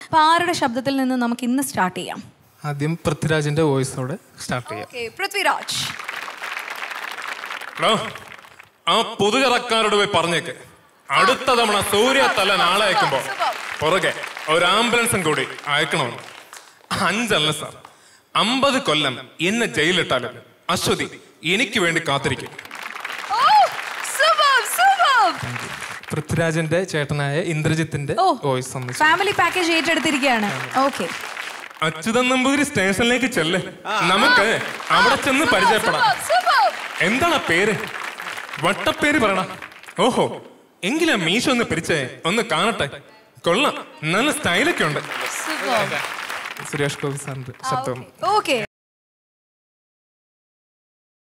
അപ്പൊ ആരുടെ ശബ്ദത്തിൽ നിന്ന് നമുക്ക് ഇന്ന് സ്റ്റാർട്ട് ചെയ്യാം ആദ്യം പൃഥ്വിരാജിന്റെ വോയിസോടെ സ്റ്റാർട്ട് ചെയ്യാം ഓക്കെ പൃഥ്വിരാജ് എടോ, ആ പുതുകറക്കാരോട് പോയി പറഞ്ഞേക്ക് അടുത്ത തവണ സൂര്യ തല നാളെ അയക്കുമ്പോ പുറകെ ഒരു ആംബുലൻസും കൂടി അയക്കണമെന്ന് അഞ്ചല്ല സാർ അമ്പത് കൊല്ലം എന്നെ ജയിലിട്ടാലും അശ്വതി എനിക്ക് വേണ്ടി കാത്തിരിക്കും പൃഥ്വിരാജിന്റെ ചേട്ടനായ ഇന്ദ്രജിത്തിന്റെ ഓ. വോയിസ് ഒന്ന് ഫാമിലി പാക്കേജ് ഏറ്റെടുത്തിരിക്കുകയാണ് ഓക്കെ അച്യുതൻ നമ്പൂതിരി സ്റ്റേഷനിലേക്ക് ചെല്ല് നമുക്ക് അവിടെ ചെന്ന് പരിചയപ്പെടാം എന്താണ് ആ പേര് വട്ടപ്പേര് പറയണ ഓഹോ എങ്കിലാ മീശ ഒന്ന് പിരിച്ചേ ഒന്ന് കാണട്ടെ കൊള്ളാം നല്ല സ്റ്റൈലൊക്കെ ഉണ്ട് സുരേഷ് ഗോപി സാറിന്റെ ശബ്ദം ഓക്കെ